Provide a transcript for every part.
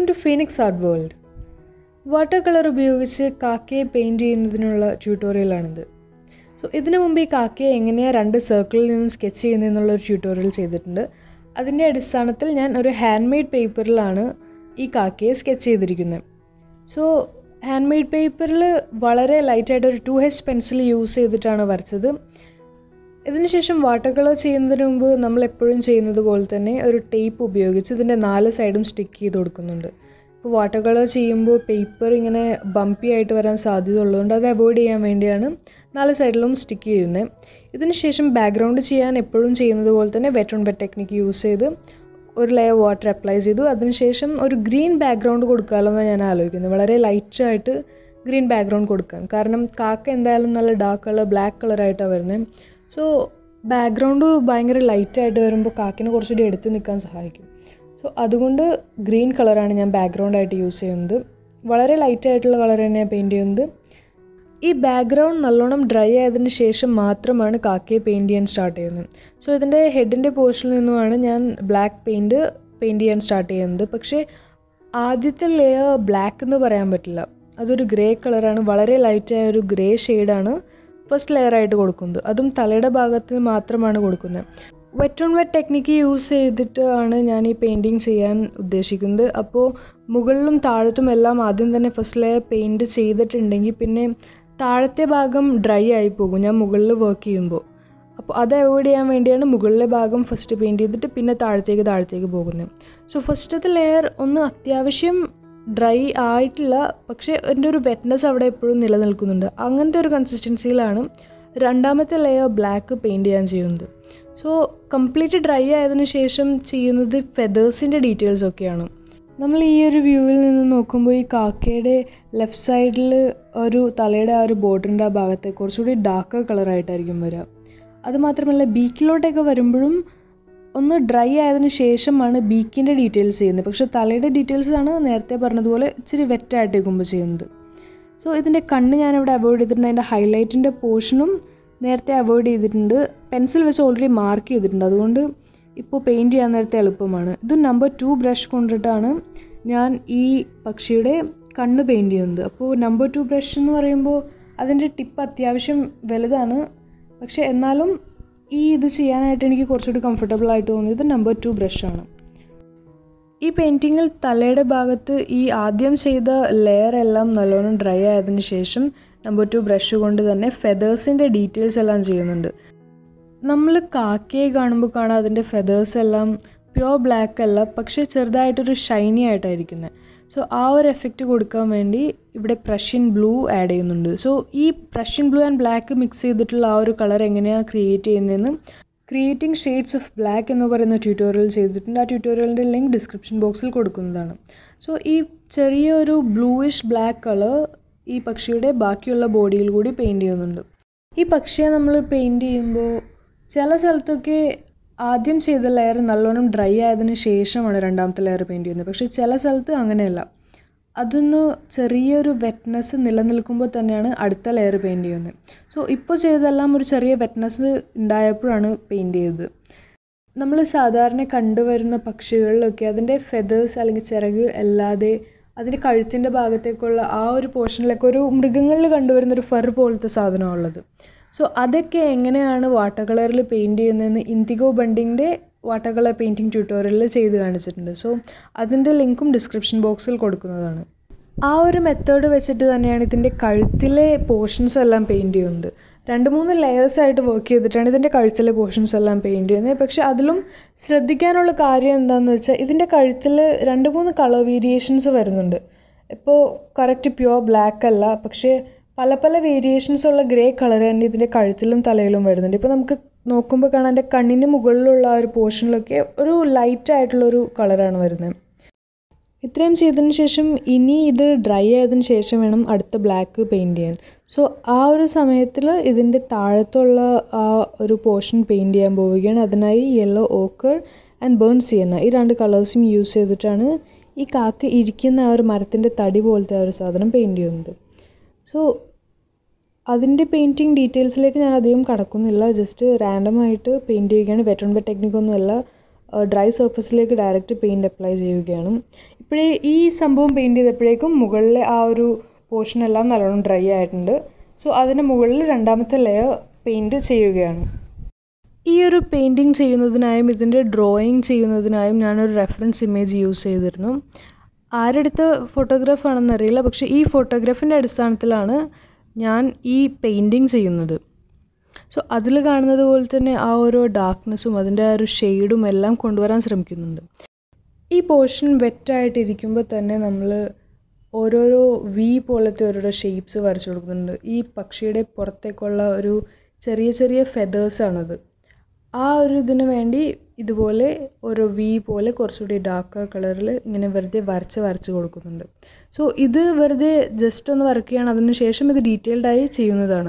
to Phoenix Art World water colour ഉപയോഗിച്ച് കാക്കയെ paint ചെയ്യുന്നതിനുള്ള ട്യൂട്ടോറിയലാണിത് സോ ഇതിനു മുമ്പ് ഈ കാക്കയെ എങ്ങനെയാണ് രണ്ട് സർക്കിളിൽ നിന്ന് സ്കെച്ച് ചെയ്യുന്നതെന്നുള്ള ഒരു ട്യൂട്ടോറിയൽ ചെയ്തിട്ടുണ്ട് അതിൻ്റെ അടിസ്ഥാനത്തിൽ ഞാൻ ഒരു ഹാൻഡ് മെയ്ഡ് പേപ്പറിലാണ് ഈ കാക്കയെ സ്കെച്ച് ചെയ്തിരിക്കുന്നത് സോ ഹാൻഡ് മെയ്ഡ് പേപ്പറിൽ വളരെ ലൈറ്റായിട്ട് ഒരു ടു എച്ച് പെൻസിൽ യൂസ് ചെയ്തിട്ടാണ് വരച്ചത് ഇതിനുശേഷം വാട്ടർ കളർ ചെയ്യുന്നതിന് മുമ്പ് നമ്മൾ എപ്പോഴും ചെയ്യുന്നത് പോലെ തന്നെ ഒരു ടേപ്പ് ഉപയോഗിച്ച് ഇതിൻ്റെ നാല് സൈഡും സ്റ്റിക്ക് ചെയ്ത് കൊടുക്കുന്നുണ്ട് ഇപ്പോൾ വാട്ടർ കളർ ചെയ്യുമ്പോൾ പേപ്പർ ഇങ്ങനെ ബമ്പി ആയിട്ട് വരാൻ സാധ്യത ഉള്ളതുകൊണ്ട് അത് അവോയ്ഡ് ചെയ്യാൻ വേണ്ടിയാണ് നാല് സൈഡിലും സ്റ്റിക്ക് ചെയ്യുന്നത് ഇതിനുശേഷം ബാക്ക്ഗ്രൗണ്ട് ചെയ്യാൻ എപ്പോഴും ചെയ്യുന്നത് പോലെ തന്നെ wet on wet technique use ചെയ്ത് ഒരു ലെയർ വാട്ടർ അപ്ലൈ ചെയ്തു അതിനുശേഷം ഒരു ഗ്രീൻ ബാക്ക്ഗ്രൗണ്ട് കൊടുക്കാമല്ലോ എന്നാണ് ഞാൻ ആലോചിക്കുന്നത് വളരെ ലൈറ്റായിട്ട് ഗ്രീൻ ബാക്ക്ഗ്രൗണ്ട് കൊടുക്കാൻ കാരണം കാക്ക എന്തായാലും നല്ല ഡാർക്ക് കളർ ബ്ലാക്ക് കളറായിട്ടാണ് വരുന്നത് സോ ബാക്ക്ഗ്രൗണ്ട് ഭയങ്കര ലൈറ്റായിട്ട് വരുമ്പോൾ കാക്കിനെ കുറച്ചുകൂടി എടുത്ത് നിൽക്കാൻ സഹായിക്കും സോ അതുകൊണ്ട് ഗ്രീൻ കളറാണ് ഞാൻ ബാക്ക്ഗ്രൗണ്ട് ആയിട്ട് യൂസ് ചെയ്യുന്നത് വളരെ ലൈറ്റ് ആയിട്ടുള്ള കളർ തന്നെയാണ് പെയിൻറ് ചെയ്യുന്നത് ഈ ബാക്ക്ഗ്രൗണ്ട് നല്ലോണം ഡ്രൈ ആയതിനു ശേഷം മാത്രമാണ് കാക്കയെ പെയിൻറ് ചെയ്യാൻ സ്റ്റാർട്ട് ചെയ്യുന്നത് സോ ഇതിൻ്റെ ഹെഡിൻ്റെ പോർഷനിൽ നിന്നുമാണ് ഞാൻ ബ്ലാക്ക് പെയിൻറ് പെയിൻറ് ചെയ്യാൻ സ്റ്റാർട്ട് ചെയ്യുന്നത് പക്ഷേ ആദ്യത്തെ ലെയർ ബ്ലാക്ക് എന്ന് പറയാൻ പറ്റില്ല അതൊരു ഗ്രേ കളറാണ് വളരെ ലൈറ്റായ ഒരു ഗ്രേ ഷെയ്ഡാണ് ഫസ്റ്റ് ലെയർ ആയിട്ട് കൊടുക്കുന്നത് അതും തലയുടെ ഭാഗത്ത് മാത്രമാണ് കൊടുക്കുന്നത് wet on wet technique use ചെയ്തിട്ട് ആണ് ഞാൻ ഈ പെയിൻറ്റിങ് ചെയ്യാൻ ഉദ്ദേശിക്കുന്നത് അപ്പോൾ മുകളിലും താഴത്തും എല്ലാം ആദ്യം തന്നെ ഫസ്റ്റ് ലെയർ പെയിൻറ് ചെയ്തിട്ടുണ്ടെങ്കിൽ പിന്നെ താഴത്തെ ഭാഗം ഡ്രൈ ആയി പോകും ഞാൻ മുകളിൽ വർക്ക് ചെയ്യുമ്പോൾ അപ്പോൾ അത് അവോയ്ഡ് ചെയ്യാൻ വേണ്ടിയാണ് മുകളിലെ ഭാഗം ഫസ്റ്റ് പെയിൻറ് ചെയ്തിട്ട് പിന്നെ താഴത്തേക്ക് താഴത്തേക്ക് പോകുന്നത് സോ ഫസ്റ്റത്തെ ലെയർ ഒന്ന് അത്യാവശ്യം ഡ്രൈ ആയിട്ടില്ല പക്ഷേ എൻ്റെ ഒരു വെറ്റ്നെസ് അവിടെ എപ്പോഴും നിലനിൽക്കുന്നുണ്ട് അങ്ങനത്തെ ഒരു കൺസിസ്റ്റൻസിയിലാണ് രണ്ടാമത്തെ ലെയർ ബ്ലാക്ക് പെയിൻറ് ചെയ്യാൻ ചെയ്യുന്നത് സോ കംപ്ലീറ്റ് ഡ്രൈ ആയതിനു ശേഷം ചെയ്യുന്നത് ഫെതേഴ്സിൻ്റെ ഡീറ്റെയിൽസ് ഒക്കെയാണ് നമ്മൾ ഈ ഒരു വ്യൂവിൽ നിന്ന് നോക്കുമ്പോൾ ഈ കാക്കയുടെ ലെഫ്റ്റ് സൈഡിൽ ഒരു തലയുടെ ആ ഒരു ബോർഡറിൻ്റെ ആ ഭാഗത്തെ കുറച്ചുകൂടി ഡാർക്ക് കളറായിട്ടായിരിക്കും വരിക അതുമാത്രമല്ല ബീക്കിലോട്ടൊക്കെ വരുമ്പോഴും ഒന്ന് ഡ്രൈ ആയതിനു ശേഷമാണ് ബീക്കിൻ്റെ ഡീറ്റെയിൽസ് ചെയ്യുന്നത് പക്ഷേ തലയുടെ ഡീറ്റെയിൽസ് ആണ് നേരത്തെ പറഞ്ഞതുപോലെ ഇച്ചിരി വെറ്റായിട്ടേക്കുമ്പോൾ ചെയ്യുന്നത് സോ ഇതിൻ്റെ കണ്ണ് ഞാനിവിടെ അവോയ്ഡ് ചെയ്തിട്ടുണ്ട് അതിൻ്റെ ഹൈലൈറ്റിൻ്റെ പോർഷനും നേരത്തെ അവോയ്ഡ് ചെയ്തിട്ടുണ്ട് പെൻസിൽ വെച്ച് ഓൾറെഡി മാർക്ക് ചെയ്തിട്ടുണ്ട് അതുകൊണ്ട് ഇപ്പോൾ പെയിൻറ് ചെയ്യാൻ നേരത്തെ എളുപ്പമാണ് ഇത് നമ്പർ ടു ബ്രഷ് കൊണ്ടിട്ടാണ് ഞാൻ ഈ പക്ഷിയുടെ കണ്ണ് പെയിൻറ് ചെയ്യുന്നത് അപ്പോൾ നമ്പർ ടു ബ്രഷ് എന്ന് പറയുമ്പോൾ അതിൻ്റെ ടിപ്പ് അത്യാവശ്യം വലുതാണ് പക്ഷേ എന്നാലും ഈ ഇത് ചെയ്യാനായിട്ട് എനിക്ക് കുറച്ചുകൂടി കംഫർട്ടബിൾ ആയിട്ട് തോന്നിയത് നമ്പർ ടു ബ്രഷാണ് ഈ പെയിൻറ്റിങ്ങിൽ തലയുടെ ഭാഗത്ത് ഈ ആദ്യം ചെയ്ത ലെയർ എല്ലാം നല്ലോണം ഡ്രൈ ആയതിനു ശേഷം നമ്പർ ടു ബ്രഷ് കൊണ്ട് തന്നെ ഫെതേഴ്സിൻ്റെ ഡീറ്റെയിൽസ് എല്ലാം ചെയ്യുന്നുണ്ട് നമ്മൾ കാക്കയെ കാണുമ്പോൾ കാണാം അതിൻ്റെ ഫെതേഴ്സ് എല്ലാം പ്യുവർ ബ്ലാക്ക് അല്ല പക്ഷേ ചെറുതായിട്ടൊരു ഷൈനി ആയിട്ടായിരിക്കുന്നത് സോ ആ ഒരു എഫക്റ്റ് കൊടുക്കാൻ വേണ്ടി ഇവിടെ പ്രഷ്യൻ ബ്ലൂ ആഡ് ചെയ്യുന്നുണ്ട് സോ ഈ Prussian blue and black mix ചെയ്തിട്ടുള്ള ആ ഒരു കളർ എങ്ങനെയാണ് ക്രിയേറ്റ് ചെയ്യുന്നതെന്ന് ക്രിയേറ്റിംഗ് ഷെയ്ഡ്സ് ഓഫ് ബ്ലാക്ക് എന്ന് പറയുന്ന ട്യൂട്ടോറിയൽ ചെയ്തിട്ടുണ്ട് ആ ട്യൂട്ടോറിയലിൻ്റെ ലിങ്ക് ഡിസ്ക്രിപ്ഷൻ ബോക്സിൽ കൊടുക്കുന്നതാണ് സോ ഈ ചെറിയൊരു ബ്ലൂയിഷ് ബ്ലാക്ക് കളർ ഈ പക്ഷിയുടെ ബാക്കിയുള്ള ബോഡിയിൽ കൂടി പെയിൻറ് ചെയ്യുന്നുണ്ട് ഈ പക്ഷിയെ നമ്മൾ പെയിൻറ് ചെയ്യുമ്പോൾ ചില സ്ഥലത്തൊക്കെ ആദ്യം ചെയ്ത ലെയർ നല്ലോണം ഡ്രൈ ആയതിനു ശേഷമാണ് രണ്ടാമത്തെ ലെയർ പെയിൻറ് ചെയ്യുന്നത് പക്ഷേ ചില സ്ഥലത്ത് അങ്ങനെയല്ല അതൊന്ന് ചെറിയൊരു വെറ്റ്നെസ് നിലനിൽക്കുമ്പോൾ തന്നെയാണ് അടുത്ത ലെയർ പെയിൻറ് ചെയ്യുന്നത് സോ ഇപ്പോൾ ചെയ്തതെല്ലാം ഒരു ചെറിയ വെറ്റ്നെസ് ഉണ്ടായപ്പോഴാണ് പെയിൻറ് ചെയ്തത് നമ്മൾ സാധാരണ കണ്ടുവരുന്ന പക്ഷികളിലൊക്കെ അതിൻ്റെ ഫെതേഴ്സ് അല്ലെങ്കിൽ ചിറക് അല്ലാതെ അതിൻ്റെ കഴുത്തിൻ്റെ ഭാഗത്തേക്കുള്ള ആ ഒരു പോർഷനിലൊക്കെ ഒരു മൃഗങ്ങളിൽ കണ്ടുവരുന്ന ഒരു ഫർ പോലത്തെ സാധനമുള്ളത് സോ അതൊക്കെ എങ്ങനെയാണ് വാട്ടർ കളറിൽ പെയിൻറ് ചെയ്യുന്നതെന്ന് ഇൻഡിഗോ ബണ്ടിൻ്റെ വാട്ടർ കളർ പെയിൻറ്റിങ് ട്യൂട്ടോറിയലിൽ ചെയ്ത് കാണിച്ചിട്ടുണ്ട് സോ അതിൻ്റെ ലിങ്കും ഡിസ്ക്രിപ്ഷൻ ബോക്സിൽ കൊടുക്കുന്നതാണ് ആ ഒരു മെത്തേഡ് വെച്ചിട്ട് തന്നെയാണ് ഇതിൻ്റെ കഴുത്തിലെ പോർഷൻസ് എല്ലാം പെയിൻറ് ചെയ്യുന്നത് രണ്ട് മൂന്ന് ലെയേഴ്സ് ആയിട്ട് വർക്ക് ചെയ്തിട്ടാണ് ഇതിൻ്റെ കഴുത്തിലെ പോർഷൻസ് എല്ലാം പെയിൻറ് ചെയ്യുന്നത് പക്ഷെ അതിലും ശ്രദ്ധിക്കാനുള്ള കാര്യം എന്താണെന്ന് വെച്ചാൽ ഇതിൻ്റെ കഴുത്തിൽ രണ്ട് മൂന്ന് കളർ വേരിയേഷൻസ് വരുന്നുണ്ട് ഇപ്പോൾ കറക്റ്റ് പ്യുവർ ബ്ലാക്ക് അല്ല പക്ഷേ പല പല വേരിയേഷൻസ് ഉള്ള ഗ്രേ കളർ തന്നെ ഇതിൻ്റെ കഴുത്തിലും തലയിലും വരുന്നുണ്ട് ഇപ്പോൾ നമുക്ക് നോക്കുമ്പോൾ കാണാൻ എൻ്റെ കണ്ണിന് മുകളിലുള്ള ആ ഒരു പോർഷനിലൊക്കെ ഒരു ലൈറ്റ് ആയിട്ടുള്ളൊരു കളറാണ് വരുന്നത് ഇത്രയും ചെയ്തതിന് ശേഷം ഇനി ഇത് ഡ്രൈ ആയതിനു ശേഷം വേണം അടുത്ത ബ്ലാക്ക് പെയിൻറ് ചെയ്യാൻ സോ ആ ഒരു സമയത്തിൽ ഇതിൻ്റെ താഴത്തുള്ള ആ ഒരു പോർഷൻ പെയിൻറ് ചെയ്യാൻ പോവുകയാണ് അതിനായി yellow ochre and burn sienna ഈ രണ്ട് കളേഴ്സും യൂസ് ചെയ്തിട്ടാണ് ഈ കാക്ക ഇരിക്കുന്ന ആ ഒരു മരത്തിൻ്റെ തടി പോലത്തെ ആ ഒരു സാധനം പെയിൻറ് ചെയ്യുന്നത് സോ അതിൻ്റെ പെയിൻറ്റിങ് ഡീറ്റെയിൽസിലേക്ക് ഞാൻ അധികം കടക്കുന്നില്ല ജസ്റ്റ് റാൻഡം ആയിട്ട് പെയിൻറ് ചെയ്യുകയാണ് വെറ്റ് ഓൺ വെറ്റ് ടെക്നിക്കൊന്നുമല്ല ഡ്രൈ സർഫസിലേക്ക് ഡയറക്റ്റ് പെയിൻറ് അപ്ലൈ ചെയ്യുകയാണ് ഇപ്പോഴേ ഈ സംഭവം പെയിൻറ് ചെയ്തപ്പോഴേക്കും മുകളിലെ ആ ഒരു പോർഷൻ എല്ലാം നല്ലോണം ഡ്രൈ ആയിട്ടുണ്ട് സോ അതിന് മുകളിൽ രണ്ടാമത്തെ ലെയർ പെയിൻറ് ചെയ്യുകയാണ് ഈ ഒരു പെയിൻറ്റിങ് ചെയ്യുന്നതിനായും ഇതിൻ്റെ ഡ്രോയിങ് ചെയ്യുന്നതിനായും ഞാനൊരു റെഫറൻസ് ഇമേജ് യൂസ് ചെയ്തിരുന്നു ആരെടുത്ത ഫോട്ടോഗ്രാഫ് ആണെന്നറിയില്ല പക്ഷേ ഈ ഫോട്ടോഗ്രാഫിൻ്റെ അടിസ്ഥാനത്തിലാണ് ഞാൻ ഈ പെയിൻറ്റിങ് ചെയ്യുന്നത് സോ അതിൽ കാണുന്നത് പോലെ തന്നെ ആ ഓരോ ഡാർക്ക്നെസ്സും അതിൻ്റെ ആ ഒരു ഷെയ്ഡും എല്ലാം കൊണ്ടുവരാൻ ശ്രമിക്കുന്നുണ്ട് ഈ പോർഷൻ വെറ്റായിട്ടിരിക്കുമ്പോൾ തന്നെ നമ്മൾ ഓരോരോ വി പോലത്തെ ഓരോരോ ഷേപ്സ് വരച്ചു കൊടുക്കുന്നുണ്ട് ഈ പക്ഷിയുടെ പുറത്തേക്കുള്ള ഒരു ചെറിയ ചെറിയ ഫെതേഴ്സാണത് ആ ഒരു ഇതിന് വേണ്ടി ഇതുപോലെ ഓരോ വി പോലെ കുറച്ചുകൂടി ഡാർക്ക് കളറിൽ ഇങ്ങനെ വെറുതെ വരച്ച് വരച്ച് കൊടുക്കുന്നുണ്ട് സോ ഇത് വെറുതെ ജസ്റ്റ് ഒന്ന് വരയ്ക്കുകയാണ് അതിന് ശേഷം ഇത് ഡീറ്റെയിൽഡായി ചെയ്യുന്നതാണ്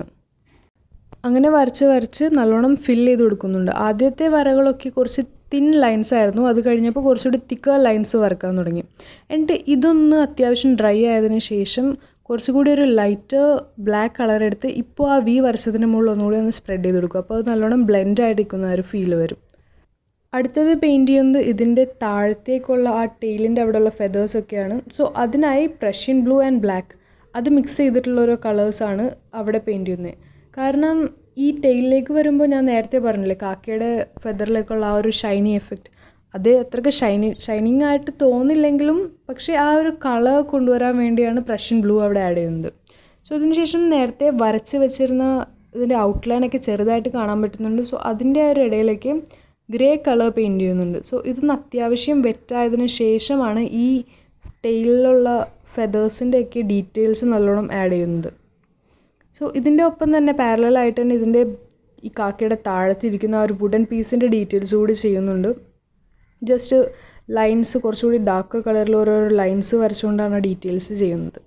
അങ്ങനെ വരച്ച് വരച്ച് നല്ലോണം ഫിൽ ചെയ്ത് കൊടുക്കുന്നുണ്ട് ആദ്യത്തെ വരകളൊക്കെ കുറച്ച് തിൻ ലൈൻസ് ആയിരുന്നു അത് കഴിഞ്ഞപ്പോൾ കുറച്ചുകൂടി തിക്കർ ലൈൻസ് വരക്കാൻ തുടങ്ങി എന്നിട്ട് ഇതൊന്ന് അത്യാവശ്യം ഡ്രൈ ആയതിനു ശേഷം കുറച്ചുകൂടി ഒരു ലൈറ്റ് ബ്ലാക്ക് കളർ എടുത്ത് ഇപ്പോൾ ആ വി വരച്ചതിന് മുകളിൽ ഒന്നുകൂടി ഒന്ന് സ്പ്രെഡ് ചെയ്ത് കൊടുക്കും അപ്പോൾ അത് നല്ലോണം ബ്ലെൻഡ് ആയിട്ട് നിൽക്കുന്ന ഒരു ഫീൽ വരും അടുത്തത് പെയിൻറ് ചെയ്യുന്നത് ഇതിൻ്റെ താഴത്തേക്കുള്ള ആ ടെയിലിൻ്റെ അവിടെയുള്ള ഫെതേഴ്സ് ഒക്കെയാണ് സോ അതിനായി പ്രഷ്യൻ ബ്ലൂ ആൻഡ് ബ്ലാക്ക് അത് മിക്സ് ചെയ്തിട്ടുള്ള ഓരോ കളേഴ്സാണ് അവിടെ പെയിൻറ് ചെയ്യുന്നത് കാരണം ഈ ടെയിലിലേക്ക് വരുമ്പോൾ ഞാൻ നേരത്തെ പറഞ്ഞില്ലേ കാക്കയുടെ ഫെദറിലേക്കുള്ള ആ ഒരു ഷൈനി എഫക്റ്റ് അത് അത്രയ്ക്ക് ഷൈനി ഷൈനിങ് ആയിട്ട് തോന്നില്ലെങ്കിലും പക്ഷേ ആ ഒരു കളർ കൊണ്ടുവരാൻ വേണ്ടിയാണ് പ്രഷ്യൻ ബ്ലൂ അവിടെ ആഡ് ചെയ്യുന്നത് സോ അതിനുശേഷം നേരത്തെ വരച്ച് വെച്ചിരുന്ന ഇതിൻ്റെ ഔട്ട്ലൈനൊക്കെ ചെറുതായിട്ട് കാണാൻ പറ്റുന്നുണ്ട് സോ അതിൻ്റെ ആ ഒരു ഇടയിലേക്ക് ഗ്രേ കളർ പെയിൻറ് ചെയ്യുന്നുണ്ട് സോ ഇതൊന്ന് അത്യാവശ്യം വെറ്റായതിനു ശേഷമാണ് ഈ ടെയിലിലുള്ള ഫെതേഴ്സിൻ്റെ ഒക്കെ ഡീറ്റെയിൽസ് നല്ലോണം ആഡ് ചെയ്യുന്നത് സോ ഇതിൻ്റെ ഒപ്പം തന്നെ പാരലായിട്ട് തന്നെ ഇതിൻ്റെ ഈ കാക്കയുടെ താഴത്തിരിക്കുന്ന ആ ഒരു വുഡൻ പീസിൻ്റെ ഡീറ്റെയിൽസ് കൂടി ചെയ്യുന്നുണ്ട് ജസ്റ്റ് ലൈൻസ് കുറച്ചുകൂടി ഡാർക്ക് കളറിൽ ഓരോരോ ലൈൻസ് വരച്ചുകൊണ്ടാണ് ഡീറ്റെയിൽസ് ചെയ്യുന്നത്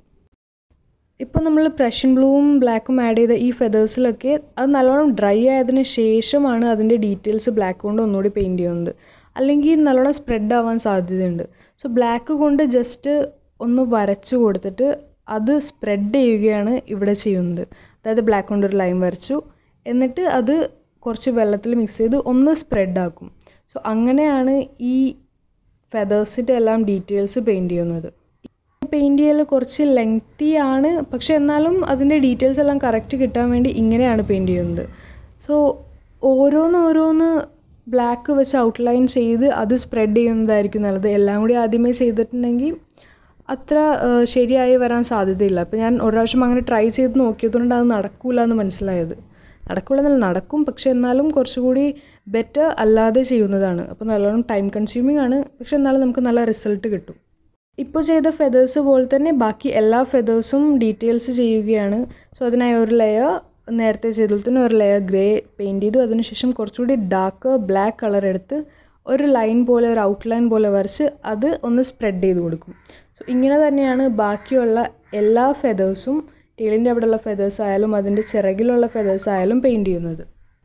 ഇപ്പോൾ നമ്മൾ പ്രഷ്യൻ ബ്ലൂവും ബ്ലാക്കും ആഡ് ചെയ്ത ഈ ഫെതേഴ്സിലൊക്കെ അത് നല്ലോണം ഡ്രൈ ആയതിനു ശേഷമാണ് അതിൻ്റെ ഡീറ്റെയിൽസ് ബ്ലാക്ക് കൊണ്ട് ഒന്നുകൂടി പെയിൻറ് ചെയ്യുന്നത് അല്ലെങ്കിൽ നല്ലോണം സ്പ്രെഡ് ആവാൻ സാധ്യതയുണ്ട് സോ ബ്ലാക്ക് കൊണ്ട് ജസ്റ്റ് ഒന്ന് വരച്ചു കൊടുത്തിട്ട് അത് സ്പ്രെഡ് ചെയ്യുകയാണ് ഇവിടെ ചെയ്യുന്നത് അതായത് ബ്ലാക്ക് കൊണ്ട് ഒരു ലൈൻ വരച്ചു എന്നിട്ട് അത് കുറച്ച് വെള്ളത്തിൽ മിക്സ് ചെയ്ത് ഒന്ന് സ്പ്രെഡ് ആക്കും സോ അങ്ങനെയാണ് ഈ ഫെതേഴ്സിൻ്റെ എല്ലാം ഡീറ്റെയിൽസ് പെയിൻറ് ചെയ്യുന്നത് പെയിൻറ് ചെയ്യൽ കുറച്ച് ലെങ്തി ആണ് പക്ഷെ എന്നാലും അതിൻ്റെ ഡീറ്റെയിൽസ് എല്ലാം കറക്റ്റ് കിട്ടാൻ വേണ്ടി ഇങ്ങനെയാണ് പെയിൻറ് ചെയ്യുന്നത് സോ ഓരോന്ന് ഓരോന്ന് ബ്ലാക്ക് വെച്ച് ഔട്ട്ലൈൻ ചെയ്ത് അത് സ്പ്രെഡ് ചെയ്യുന്നതായിരിക്കും നല്ലത് എല്ലാം കൂടി ആദ്യമേ ചെയ്തിട്ടുണ്ടെങ്കിൽ അത്ര ശരിയായി വരാൻ സാധ്യതയില്ല അപ്പോൾ ഞാൻ ഒരു പ്രാവശ്യം അങ്ങനെ ട്രൈ ചെയ്ത് നോക്കിയതുകൊണ്ട് അത് നടക്കില്ല എന്ന് മനസ്സിലായത് നടക്കില്ല എന്നല്ല നടക്കും പക്ഷെ എന്നാലും കുറച്ചുകൂടി ബെറ്റർ അല്ലാതെ ചെയ്യുന്നതാണ് അപ്പോൾ നല്ലോണം ടൈം കൺസ്യൂമിംഗ് ആണ് പക്ഷെ എന്നാലും നമുക്ക് നല്ല റിസൾട്ട് കിട്ടും ഇപ്പോൾ ചെയ്ത ഫെതേഴ്സ് പോലെ തന്നെ ബാക്കി എല്ലാ ഫെതേഴ്സും ഡീറ്റെയിൽസ് ചെയ്യുകയാണ് സോ അതിനായി ഒരു ലെയർ നേരത്തെ ചെയ്തതിൽ തന്നെ ഒരു ലെയർ ഗ്രേ പെയിൻറ് ചെയ്തു അതിനുശേഷം കുറച്ചുകൂടി ഡാർക്ക് ബ്ലാക്ക് കളർ എടുത്ത് ഒരു ലൈൻ പോലെ ഒരു ഔട്ട്ലൈൻ പോലെ വരച്ച് അത് ഒന്ന് സ്പ്രെഡ് ചെയ്ത് കൊടുക്കും സോ ഇങ്ങനെ തന്നെയാണ് ബാക്കിയുള്ള എല്ലാ ഫെതേഴ്സും ടീലിൻ്റെ അവിടെയുള്ള ഫെതേഴ്സ് ആയാലും അതിൻ്റെ ചിറകിലുള്ള ഫെതേഴ്സ് ആയാലും പെയിൻറ് ചെയ്യുന്നത്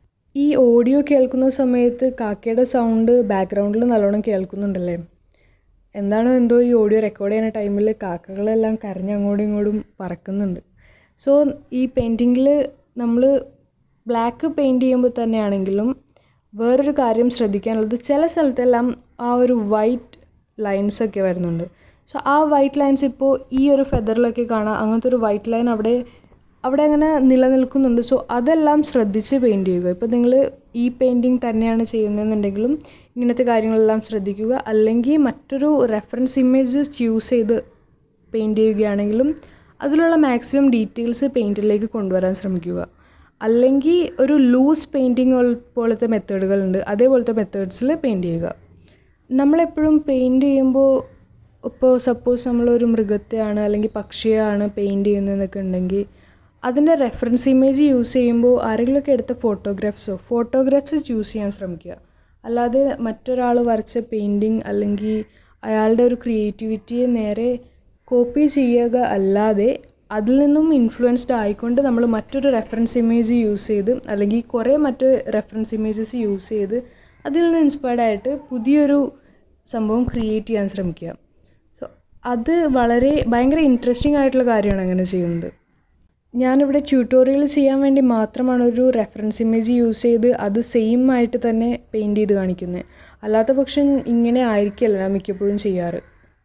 ഈ ഓഡിയോ കേൾക്കുന്ന സമയത്ത് കാക്കയുടെ സൗണ്ട് ബാക്ക്ഗ്രൗണ്ടിൽ നല്ലോണം കേൾക്കുന്നുണ്ടല്ലേ എന്താണോ എന്തോ ഈ ഓഡിയോ റെക്കോർഡ് ചെയ്യുന്ന ടൈമിൽ കാക്കകളെല്ലാം കരഞ്ഞ് അങ്ങോട്ടും ഇങ്ങോട്ടും പറക്കുന്നുണ്ട് സോ ഈ പെയിൻറ്റിങ്ങിൽ നമ്മൾ ബ്ലാക്ക് പെയിൻറ് ചെയ്യുമ്പോൾ തന്നെയാണെങ്കിലും വേറൊരു കാര്യം ശ്രദ്ധിക്കാനുള്ളത് ചില സ്ഥലത്തെല്ലാം ആ ഒരു വൈറ്റ് ലൈൻസ് ഒക്കെ വരുന്നുണ്ട് സോ ആ വൈറ്റ് ലൈൻസ് ഇപ്പോൾ ഈ ഒരു ഫെദറിലൊക്കെ കാണാം അങ്ങനത്തെ ഒരു വൈറ്റ് ലൈൻ അവിടെ അവിടെ അങ്ങനെ നിലനിൽക്കുന്നുണ്ട് സോ അതെല്ലാം ശ്രദ്ധിച്ച് പെയിൻറ് ചെയ്യുക ഇപ്പോൾ നിങ്ങൾ ഈ പെയിൻറ്റിങ് തന്നെയാണ് ചെയ്യുന്നതെന്നുണ്ടെങ്കിലും ഇങ്ങനത്തെ കാര്യങ്ങളെല്ലാം ശ്രദ്ധിക്കുക അല്ലെങ്കിൽ മറ്റൊരു റെഫറൻസ് ഇമേജ് ചൂസ് ചെയ്ത് പെയിൻറ് ചെയ്യുകയാണെങ്കിലും അതിലുള്ള മാക്സിമം ഡീറ്റെയിൽസ് പെയിൻറ്റിലേക്ക് കൊണ്ടുവരാൻ ശ്രമിക്കുക അല്ലെങ്കിൽ ഒരു ലൂസ് പെയിൻറ്റിങ് പോലത്തെ മെത്തേഡുകളുണ്ട് അതേപോലത്തെ മെത്തേഡ്സിൽ പെയിൻറ് ചെയ്യുക നമ്മളെപ്പോഴും പെയിൻറ് ചെയ്യുമ്പോൾ ഇപ്പോൾ സപ്പോസ് നമ്മളൊരു മൃഗത്തെയാണ് അല്ലെങ്കിൽ പക്ഷിയെയാണ് പെയിൻറ് ചെയ്യുന്നതെന്നൊക്കെ ഉണ്ടെങ്കിൽ അതിൻ്റെ റെഫറൻസ് ഇമേജ് യൂസ് ചെയ്യുമ്പോൾ ആരെങ്കിലുമൊക്കെ എടുത്ത ഫോട്ടോഗ്രാഫ്സോ ഫോട്ടോഗ്രാഫ്സ് ചൂസ് ചെയ്യാൻ ശ്രമിക്കുക അല്ലാതെ മറ്റൊരാൾ വരച്ച പെയിൻറ്റിങ് അല്ലെങ്കിൽ അയാളുടെ ഒരു ക്രിയേറ്റിവിറ്റിയെ നേരെ കോപ്പി ചെയ്യുക അല്ലാതെ അതിൽ നിന്നും ഇൻഫ്ലുവൻസ്ഡ് ആയിക്കൊണ്ട് നമ്മൾ മറ്റൊരു റെഫറൻസ് ഇമേജ് യൂസ് ചെയ്ത് അല്ലെങ്കിൽ കുറേ മറ്റ് റെഫറൻസ് ഇമേജസ് യൂസ് ചെയ്ത് അതിൽ നിന്ന് ഇൻസ്പയർഡ് ആയിട്ട് പുതിയൊരു സംഭവം ക്രിയേറ്റ് ചെയ്യാൻ ശ്രമിക്കുക സോ അത് വളരെ ഭയങ്കര ഇൻട്രസ്റ്റിംഗ് ആയിട്ടുള്ള കാര്യമാണ് അങ്ങനെ ചെയ്യുന്നത് ഞാനിവിടെ ട്യൂട്ടോറിയൽ ചെയ്യാൻ വേണ്ടി മാത്രമാണ് ഒരു റെഫറൻസ് ഇമേജ് യൂസ് ചെയ്ത് അത് സെയിം ആയിട്ട് തന്നെ പെയിൻറ് ചെയ്ത് കാണിക്കുന്നത് അല്ലാത്ത പക്ഷം ഇങ്ങനെ ആയിരിക്കില്ല ഞാൻ മിക്കപ്പോഴും ചെയ്യാറ്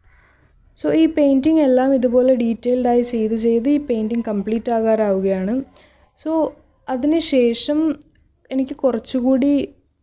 സോ ഈ പെയിൻറ്റിങ് എല്ലാം ഇതുപോലെ ഡീറ്റെയിൽഡായി ചെയ്ത് ചെയ്ത് ഈ പെയിൻറ്റിങ് കംപ്ലീറ്റ് ആകാറാവുകയാണ് സോ അതിന് ശേഷം എനിക്ക് കുറച്ചുകൂടി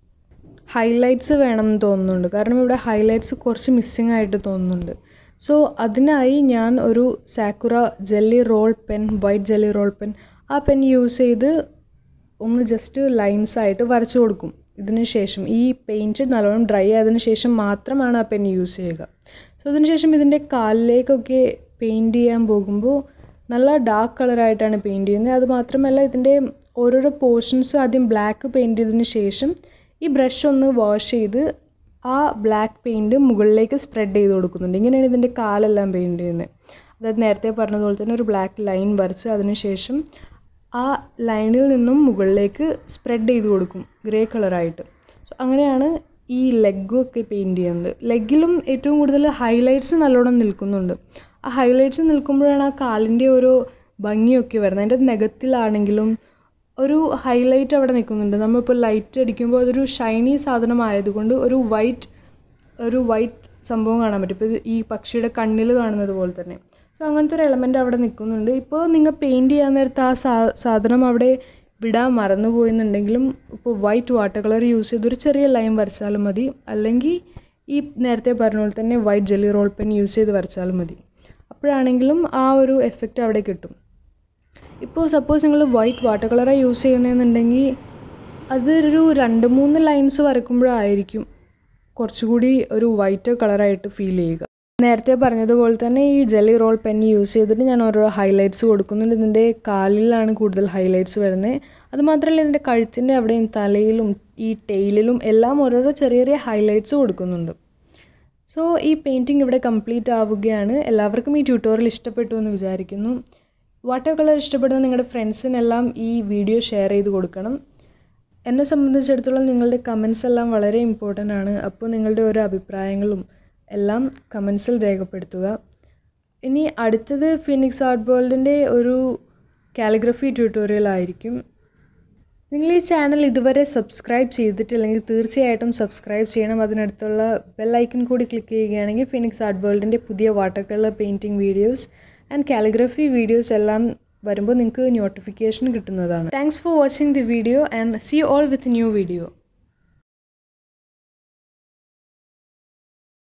ഹൈലൈറ്റ്സ് വേണമെന്ന് തോന്നുന്നുണ്ട് കാരണം ഇവിടെ ഹൈലൈറ്റ്സ് കുറച്ച് മിസ്സിങ് ആയിട്ട് തോന്നുന്നുണ്ട് സോ അതിനായി ഞാൻ ഒരു Sakura jelly roll pen white jelly roll pen ആ പെൻ യൂസ് ചെയ്ത് ഒന്ന് ജസ്റ്റ് ലൈൻസ് ആയിട്ട് വരച്ചു കൊടുക്കും ഇതിന് ശേഷം ഈ പെയിൻറ്റ് നല്ലോണം ഡ്രൈ ആയതിനു ശേഷം മാത്രമാണ് ആ പെൻ യൂസ് ചെയ്യുക സോ അതിന് ശേഷം ഇതിൻ്റെ കാലിലേക്കൊക്കെ പെയിൻറ്റ് ചെയ്യാൻ പോകുമ്പോൾ നല്ല ഡാർക്ക് കളറായിട്ടാണ് പെയിൻറ്റ് ചെയ്യുന്നത് അത് മാത്രമല്ല ഇതിൻ്റെ ഓരോരോ പോർഷൻസ് ആദ്യം ബ്ലാക്ക് പെയിൻറ്റ് ചെയ്തതിന് ശേഷം ഈ ബ്രഷ് ഒന്ന് വാഷ് ചെയ്ത് ആ ബ്ലാക്ക് പെയിൻറ്റ് മുകളിലേക്ക് സ്പ്രെഡ് ചെയ്ത് കൊടുക്കുന്നുണ്ട് ഇങ്ങനെയാണ് ഇതിൻ്റെ കാലെല്ലാം പെയിൻറ്റ് ചെയ്യുന്നത് അതായത് നേരത്തെ പറഞ്ഞതുപോലെ തന്നെ ഒരു ബ്ലാക്ക് ലൈൻ വരച്ച് അതിന് ശേഷം ആ ലൈനിൽ നിന്നും മുകളിലേക്ക് സ്പ്രെഡ് ചെയ്ത് കൊടുക്കും ഗ്രേ കളറായിട്ട് സോ അങ്ങനെയാണ് ഈ ലെഗും ഒക്കെ പെയിൻറ്റ് ചെയ്യുന്നത് ലെഗിലും ഏറ്റവും കൂടുതൽ ഹൈലൈറ്റ്സ് നല്ലോണം നിൽക്കുന്നുണ്ട് ആ ഹൈലൈറ്റ്സ് നിൽക്കുമ്പോഴാണ് ആ കാലിൻ്റെ ഓരോ ഭംഗിയൊക്കെ വരുന്നത് അതിൻ്റെ നെഗത്തിലാണെങ്കിലും ഒരു ഹൈലൈറ്റ് അവിടെ നിൽക്കുന്നുണ്ട് നമ്മളിപ്പോൾ ലൈറ്റ് അടിക്കുമ്പോൾ അതൊരു ഷൈനി സാധനമായതുകൊണ്ട് ഒരു വൈറ്റ് ഒരു വൈറ്റ് സംഭവം കാണാൻ പറ്റും ഇപ്പോൾ ഈ പക്ഷിയുടെ കണ്ണിൽ കാണുന്നത് പോലെ തന്നെ സോ അങ്ങനത്തെ ഒരു എലമെൻ്റ് അവിടെ നിൽക്കുന്നുണ്ട് ഇപ്പോൾ നിങ്ങൾ പെയിൻറ്റ് ചെയ്യാൻ നേരത്ത് ആ സാ സാധനം അവിടെ വിടാൻ മറന്നു പോയെന്നുണ്ടെങ്കിലും ഇപ്പോൾ വൈറ്റ് വാട്ടർ കളർ യൂസ് ചെയ്ത് ഒരു ചെറിയ ലൈൻ വരച്ചാലും മതി അല്ലെങ്കിൽ ഈ നേരത്തെ പറഞ്ഞ പോലെ തന്നെ white jelly roll pen use ചെയ്ത് വരച്ചാലും മതി അപ്പോഴാണെങ്കിലും ആ ഒരു എഫക്റ്റ് അവിടെ കിട്ടും ഇപ്പോൾ സപ്പോസ് നിങ്ങൾ വൈറ്റ് വാട്ടർ കളറാണ് യൂസ് ചെയ്യുന്നതെന്നുണ്ടെങ്കിൽ അതൊരു രണ്ട് മൂന്ന് ലൈൻസ് വരക്കുമ്പോഴായിരിക്കും കുറച്ചുകൂടി ഒരു വൈറ്റ് കളറായിട്ട് ഫീൽ ചെയ്യുക നേരത്തെ പറഞ്ഞതുപോലെ തന്നെ ഈ ജെല്ലി റോൾ പെൻ യൂസ് ചെയ്തിട്ട് ഞാൻ ഓരോ ഹൈലൈറ്റ്സ് കൊടുക്കുന്നുണ്ട് ഇതിൻ്റെ കാലിലാണ് കൂടുതൽ ഹൈലൈറ്റ്സ് വരുന്നത് അതുമാത്രമല്ല ഇതിൻ്റെ കഴുത്തിൻ്റെ അവിടെയും തലയിലും ഈ ടെയിലിലും എല്ലാം ഓരോരോ ചെറിയ ചെറിയ ഹൈലൈറ്റ്സ് കൊടുക്കുന്നുണ്ട് സോ ഈ പെയിൻറ്റിങ് ഇവിടെ കംപ്ലീറ്റ് ആവുകയാണ് എല്ലാവർക്കും ഈ ട്യൂട്ടോറിയൽ ഇഷ്ടപ്പെട്ടു എന്ന് വിചാരിക്കുന്നു വാട്ടർ കളർ ഇഷ്ടപ്പെടുന്ന നിങ്ങളുടെ ഫ്രണ്ട്സിനെല്ലാം ഈ വീഡിയോ ഷെയർ ചെയ്ത് കൊടുക്കണം എന്നെ സംബന്ധിച്ചിടത്തോളം നിങ്ങളുടെ കമൻസ് എല്ലാം വളരെ ഇമ്പോർട്ടൻ്റ് ആണ് അപ്പോൾ നിങ്ങളുടെ ഓരോ അഭിപ്രായങ്ങളും എല്ലാം കമൻസിൽ രേഖപ്പെടുത്തുക ഇനി അടുത്തത് ഫിനിക്സ് ആർട്ട് വേൾഡിൻ്റെ ഒരു കാലിഗ്രഫി ട്യൂട്ടോറിയൽ ആയിരിക്കും നിങ്ങൾ ഈ ചാനൽ ഇതുവരെ സബ്സ്ക്രൈബ് ചെയ്തിട്ടില്ലെങ്കിൽ തീർച്ചയായിട്ടും സബ്സ്ക്രൈബ് ചെയ്യണം അതിനടുത്തുള്ള ബെൽ ഐക്കൺ കൂടി ക്ലിക്ക് ചെയ്യുകയാണെങ്കിൽ ഫിനിക്സ് ആർട്ട് വേൾഡിൻ്റെ പുതിയ water colour painting videos and calligraphy videos എല്ലാം വരുമ്പോൾ നിങ്ങൾക്ക് നോട്ടിഫിക്കേഷൻ കിട്ടുന്നതാണ് thanks for watching the video and see all with new video